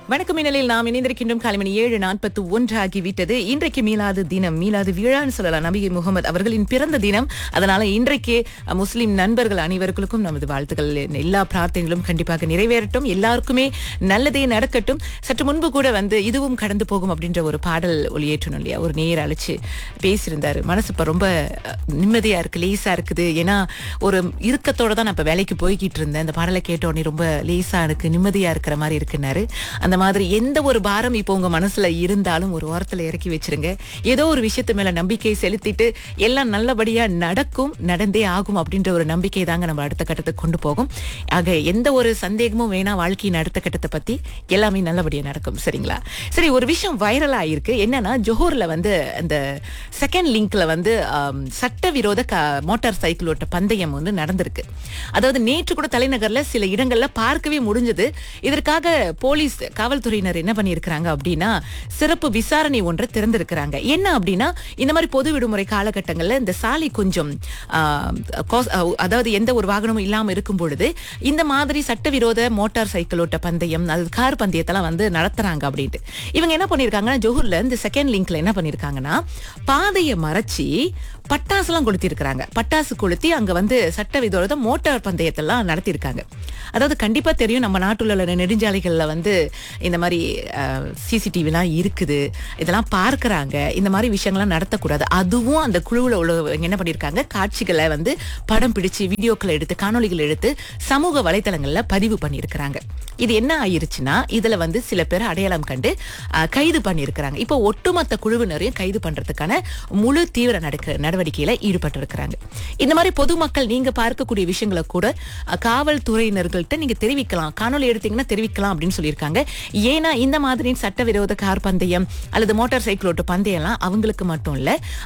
வணக்கம் மின்னலில் நாம் இணைந்திருக்கின்றோம் காலை மணி ஏழு நாற்பத்து ஒன்று ஆகிவிட்டது இன்றைக்கு மீலாது தினம் மீலாது விழான்னு சொல்லலாம் நபிகை முகமது அவர்களின் பிறந்த தினம் அதனால இன்றைக்கு அஹ், முஸ்லிம் நண்பர்கள் அனைவருக்கும் நமது வாழ்த்துக்கள் எல்லா பிரார்த்தனைகளும் கண்டிப்பாக நிறைவேறட்டும் எல்லாருக்குமே நல்லதே நடக்கட்டும் சற்று முன்பு கூட வந்து இதுவும் கடந்து போகும் அப்படின்ற ஒரு பாடல் ஒளியேற்றணும் இல்லையா ஒரு நேர் அழைச்சு பேசியிருந்தாரு மனசு இப்ப ரொம்ப அஹ், நிம்மதியா இருக்கு லேசா இருக்குது ஏன்னா ஒரு இறுக்கத்தோட தான் நான் இப்ப வேலைக்கு போய்கிட்டு இருந்தேன் இந்த பாடலை கேட்ட உடனே ரொம்ப லேசா இருக்கு நிம்மதியா இருக்கிற மாதிரி இருக்குன்னாரு அந்த மாதிரி எந்த ஒரு பாரம் இப்போ உங்க மனசுல இருந்தாலும் ஒரு ஓரத்துல இறக்கி வச்சிருங்க ஏதோ ஒரு விஷயத்து மேல நம்பிக்கை செலுத்திட்டு எல்லாம் நல்லபடியா நடக்கும் நடந்தே ஆகும் அப்படின்ற ஒரு நம்பிக்கை தாங்க நம்ம அடுத்த கட்டத்துக்கு கொண்டு போகும் ஆக எந்த ஒரு சந்தேகமும் வேணாம் வாழ்க்கையின் அடுத்த கட்டத்தை பத்தி எல்லாமே நல்லபடியா நடக்கும் சரிங்களா சரி ஒரு விஷயம் வைரலா இருக்கு என்னன்னா ஜோஹர்ல வந்து அந்த செகண்ட் லிங்க்ல வந்து ஆம், சட்டவிரோத க- மோட்டார் சைக்கிள் ஓட்ட பந்தயம் வந்து நடந்திருக்கு அதாவது நேற்று கூட தலைநகர்ல சில இடங்கள்ல பார்க்கவே முடிஞ்சது இதற்காக போலீஸ் காவல்துறையினர் என்ன பண்ணியிருக்கிறாங்க அப்படின்னா சிறப்பு விசாரணை ஒன்றை திறந்திருக்கிறாங்க என்ன அப்படின்னா இந்த மாதிரி பொது விடுமுறை காலகட்டங்கள்ல இந்த சாலை கொஞ்சம் ஆம், காஸ்- அஹ், அதாவது எந்த ஒரு வாகனமும் இல்லாம இருக்கும் பொழுது இந்த மாதிரி சட்டவிரோத மோட்டார் சைக்கிள் ஓட்ட பந்தயம் அது கார் பந்தயத்தெல்லாம் வந்து நடத்துறாங்க அப்படின்ட்டு இவங்க என்ன பண்ணிருக்காங்கன்னா ஜோஹூர்ல இந்த செகண்ட் லிங்க்ல என்ன பண்ணிருக்காங்கன்னா பாதையை மறைச்சி பட்டாசுலாம் கொளுத்திருக்கிறாங்க பட்டாசு கொளுத்தி அங்க வந்து சட்டவிரோத மோட்டார் பந்தயத்தெல்லாம் நடத்தியிருக்காங்க அதாவது கண்டிப்பா தெரியும் நம்ம நாட்டுல உள்ள நெடுஞ்சாலைகள்ல வந்து இந்த மாதிரி சிசிடிவிலாம் இருக்குது இதெல்லாம் பார்க்கறாங்க இந்த மாதிரி விஷயங்கள்லாம் நடத்தக்கூடாது அதுவும் அந்த குழுவுல உள்ளவங்க என்ன பண்ணிருக்காங்க காட்சிகளை வந்து படம் பிடிச்சு வீடியோக்களை எடுத்து காணொளிகள் எடுத்து சமூக வலைத்தளங்கள்ல பதிவு பண்ணியிருக்கிறாங்க இது என்ன ஆயிருச்சுன்னா இதுல வந்து சில பேர் அடையாளம் கண்டு அஹ், கைது பண்ணியிருக்கிறாங்க இப்போ ஒட்டுமொத்த குழுவினரையும் கைது பண்றதுக்கான முழு தீவிர நடக்க நடவடிக்கையில ஈடுபட்டு இருக்கிறாங்க இந்த மாதிரி பொதுமக்கள் நீங்க பார்க்கக்கூடிய விஷயங்களை கூட அஹ், காவல்துறையினர்கள்ட்ட நீங்க தெரிவிக்கலாம் காணொளி எடுத்தீங்கன்னா தெரிவிக்கலாம் அப்படின்னு சொல்லியிருக்காங்க ஏன்னா இந்த மாதிரி சட்டவிரோத கார் பந்தயம் அல்லது மோட்டார் சைக்கிள் ஓட்ட பந்தயம்லாம் அவங்களுக்கு மட்டும் இல்ல